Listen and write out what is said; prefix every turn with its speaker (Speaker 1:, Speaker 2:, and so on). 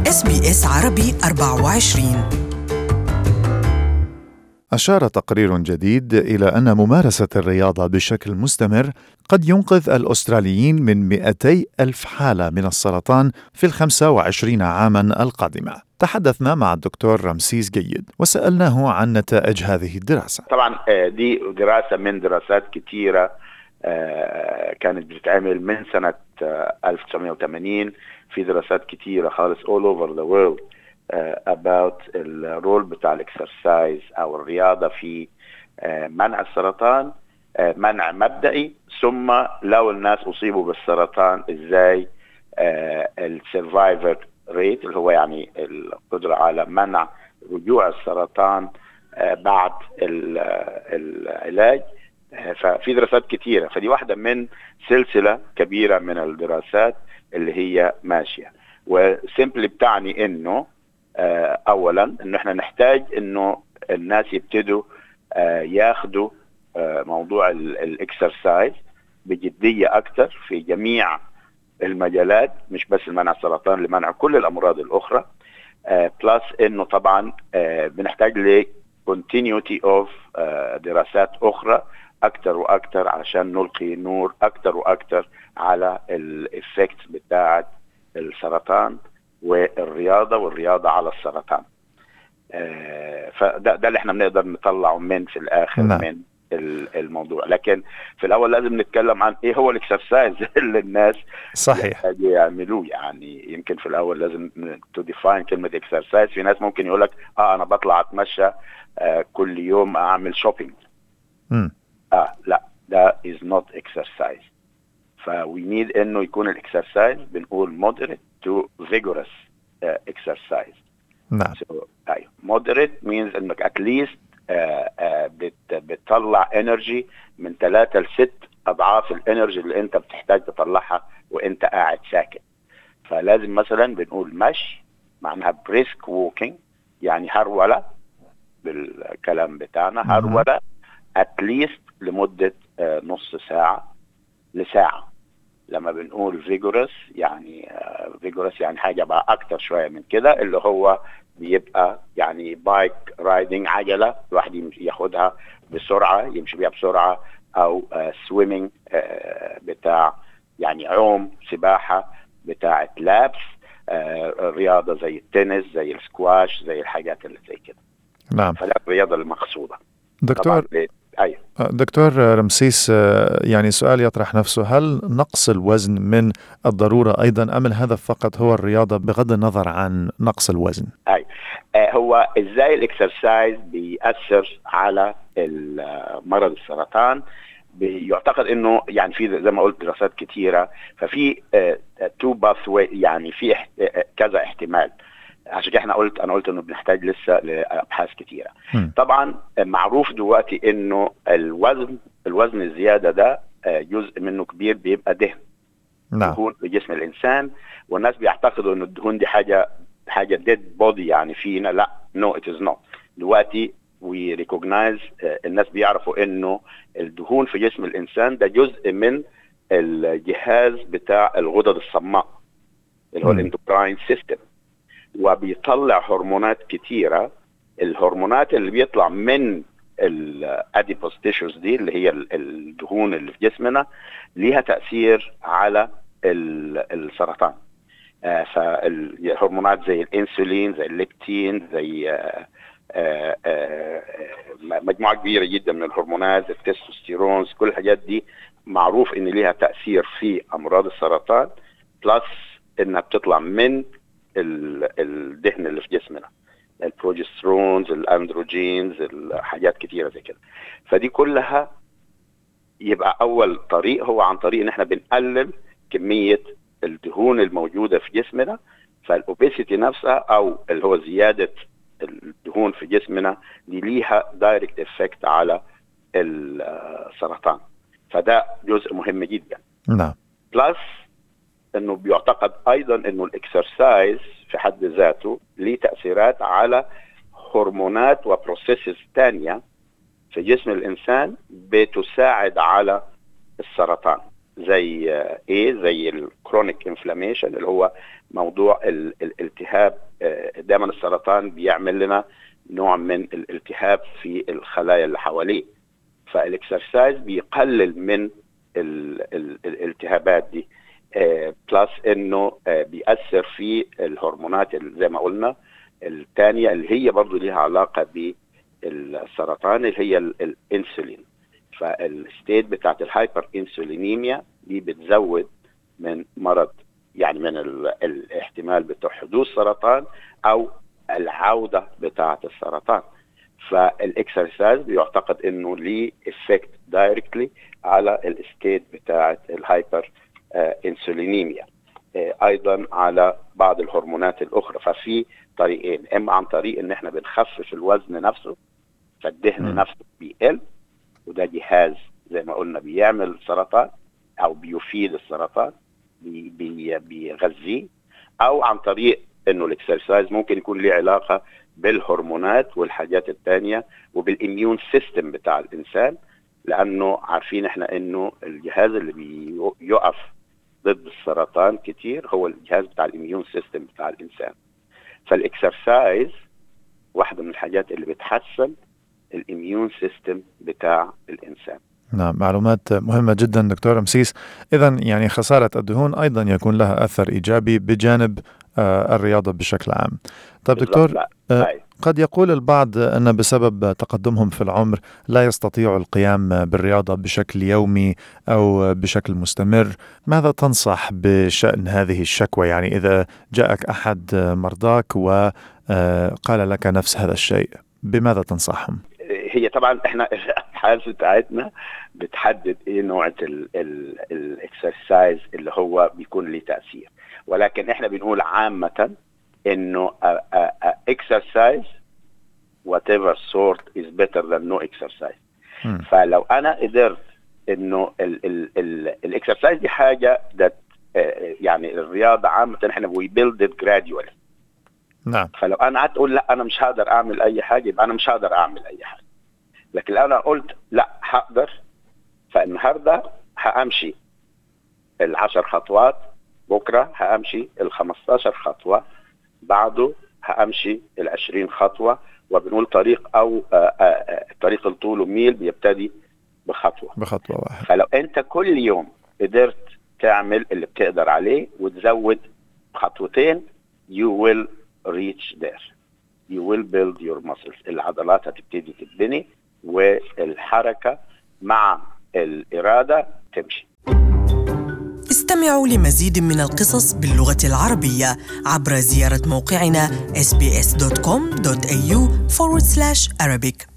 Speaker 1: اس بي اس عربي 24 أشار تقرير جديد إلى أن ممارسة الرياضة بشكل مستمر قد ينقذ الأستراليين من 200 ألف حالة من السرطان في الخمسة وعشرين عاما القادمة تحدثنا مع الدكتور رمسيس جيد وسألناه عن نتائج هذه الدراسة
Speaker 2: طبعا آه، دي دراسة من دراسات كثيرة آه، كانت بتتعمل من سنة 1980 آه، في دراسات كثيرة خالص all over the world about الرول بتاع الاكسرسايز او الرياضة في منع السرطان منع مبدئي ثم لو الناس اصيبوا بالسرطان ازاي السرفايفر ريت اللي هو يعني القدرة على منع رجوع السرطان بعد العلاج ففي دراسات كثيره فدي واحده من سلسله كبيره من الدراسات اللي هي ماشيه وسيمبلي بتعني انه آه، اولا انه احنا نحتاج انه الناس يبتدوا آه، ياخذوا آه، موضوع الاكسرسايز بجديه اكثر في جميع المجالات مش بس لمنع السرطان لمنع كل الامراض الاخرى بلس انه طبعا بنحتاج ل continuity of دراسات اخرى اكثر واكثر عشان نلقي نور اكثر واكثر على الافكت بتاعه السرطان والرياضه والرياضه على السرطان. آه، فده ده اللي احنا بنقدر نطلعه من في الاخر نعم. من الموضوع لكن في الاول لازم نتكلم عن ايه هو الاكسرسايز اللي الناس
Speaker 3: صحيح
Speaker 2: يعملوه يعني يمكن في الاول لازم تو ديفاين كلمه اكسرسايز في ناس ممكن يقول لك اه انا بطلع اتمشى آه كل يوم اعمل شوبينج اه لا ده is not exercise فوي نيد انه يكون الاكسرسايز بنقول moderate to vigorous uh, exercise
Speaker 3: نعم so,
Speaker 2: ايوه moderate means انك at least uh, uh, بت, بتطلع انرجي من ثلاثة لست اضعاف الانرجي اللي انت بتحتاج تطلعها وانت قاعد ساكت فلازم مثلا بنقول مشي معناها بريسك ووكينج يعني هرولة بالكلام بتاعنا هرولة اتليست لمده آه، نص ساعه لساعه لما بنقول فيجورس يعني فيجورس آه، يعني حاجه بقى اكتر شويه من كده اللي هو بيبقى يعني بايك رايدنج عجله الواحد ياخدها بسرعه يمشي بيها بسرعه او سويمنج آه، بتاع يعني عوم سباحه بتاعه لابس رياضه زي التنس زي السكواش زي الحاجات اللي زي كده
Speaker 3: نعم
Speaker 2: فده الرياضه المقصوده
Speaker 3: دكتور
Speaker 2: أيوة.
Speaker 3: دكتور رمسيس يعني سؤال يطرح نفسه هل نقص الوزن من الضرورة أيضا أم الهدف فقط هو الرياضة بغض النظر عن نقص الوزن
Speaker 2: أي هو إزاي الإكسرسايز بيأثر على مرض السرطان يعتقد انه يعني في زي ما قلت دراسات كثيره ففي تو باث يعني في كذا احتمال عشان كده احنا قلت انا قلت انه بنحتاج لسه لابحاث كتيره م. طبعا معروف دلوقتي انه الوزن الوزن الزياده ده آه، جزء منه كبير بيبقى دهن
Speaker 3: نعم
Speaker 2: دهون في جسم الانسان والناس بيعتقدوا ان الدهون دي حاجه حاجه ديد بودي يعني فينا لا نو ات از نوت دلوقتي وي ريكوجنايز الناس بيعرفوا انه الدهون في جسم الانسان ده جزء من الجهاز بتاع الغدد الصماء اللي هو الاندوكراين سيستم وبيطلع هرمونات كتيره الهرمونات اللي بيطلع من الاديبوس تيشوز دي اللي هي الدهون اللي في جسمنا ليها تاثير على السرطان آه فالهرمونات زي الانسولين زي الليبتين زي آه آه, آه، مجموعه كبيره جدا من الهرمونات التستوستيرون كل الحاجات دي معروف ان ليها تاثير في امراض السرطان بلس انها بتطلع من الدهن اللي في جسمنا البروجسترونز الاندروجينز الحاجات كتيره زي كده فدي كلها يبقى اول طريق هو عن طريق ان احنا بنقلل كميه الدهون الموجوده في جسمنا فالاوبيسيتي نفسها او اللي هو زياده الدهون في جسمنا دي ليها دايركت افكت على السرطان فده جزء مهم جدا
Speaker 3: نعم
Speaker 2: بلس انه بيعتقد ايضا انه الاكسرسايز في حد ذاته ليه تاثيرات على هرمونات وبروسيسز ثانيه في جسم الانسان بتساعد على السرطان زي ايه زي الكرونيك انفلاميشن اللي هو موضوع الالتهاب السرطان بيعمل لنا نوع من الالتهاب في الخلايا اللي حواليه فالاكسرسايز بيقلل من ال ال الالتهابات دي بلس آه انه آه بيأثر في الهرمونات اللي زي ما قلنا الثانيه اللي هي برضه ليها علاقه بالسرطان اللي هي الانسولين فالستيت بتاعت الهايبر انسولينيميا دي بتزود من مرض يعني من الاحتمال بتاع حدوث سرطان او العوده بتاعه السرطان فالاكسرسايز بيعتقد انه ليه افكت دايركتلي على الستيت بتاعه الهايبر انسولينيميا ايضا على بعض الهرمونات الاخرى ففي طريقين اما عن طريق ان احنا بنخفف الوزن نفسه فالدهن م. نفسه بيقل وده جهاز زي ما قلنا بيعمل سرطان او بيفيد السرطان بي بي بيغذيه او عن طريق انه الاكسرسايز ممكن يكون له علاقه بالهرمونات والحاجات الثانيه وبالاميون سيستم بتاع الانسان لانه عارفين احنا انه الجهاز اللي بيقف ضد السرطان كتير هو الجهاز بتاع الاميون سيستم بتاع الانسان فالاكسرسايز واحده من الحاجات اللي بتحسن الاميون سيستم بتاع الانسان
Speaker 3: نعم معلومات مهمة جدا دكتور مسيس إذا يعني خسارة الدهون أيضا يكون لها أثر إيجابي بجانب آه الرياضة بشكل عام طيب دكتور آه قد يقول البعض أن بسبب تقدمهم في العمر لا يستطيعوا القيام بالرياضة بشكل يومي أو بشكل مستمر ماذا تنصح بشأن هذه الشكوى يعني إذا جاءك أحد مرضاك وقال لك نفس هذا الشيء بماذا تنصحهم؟
Speaker 2: هي طبعا احنا الابحاث بتاعتنا بتحدد ايه نوع الاكسرسايز اللي هو بيكون ليه تاثير ولكن احنا بنقول عامه انه اكسرسايز whatever sort is better than no exercise م. فلو انا قدرت انه الاكسرسايز دي حاجه that يعني الرياضه عامه احنا we build it gradually
Speaker 3: نعم
Speaker 2: فلو انا قعدت اقول لا انا مش هقدر اعمل اي حاجه يبقى انا مش هقدر اعمل اي حاجه لكن لو انا قلت لا هقدر فالنهارده همشي العشر خطوات بكره همشي ال 15 خطوه بعده همشي ال 20 خطوه وبنقول طريق او آآ آآ طريق الطول ميل بيبتدي بخطوه
Speaker 3: بخطوه واحده
Speaker 2: فلو انت كل يوم قدرت تعمل اللي بتقدر عليه وتزود خطوتين you will reach there you will build your muscles العضلات هتبتدي تتبني والحركة مع الإرادة تمشي
Speaker 4: استمعوا لمزيد من القصص باللغة العربية عبر زيارة موقعنا sbs.com.au forward slash Arabic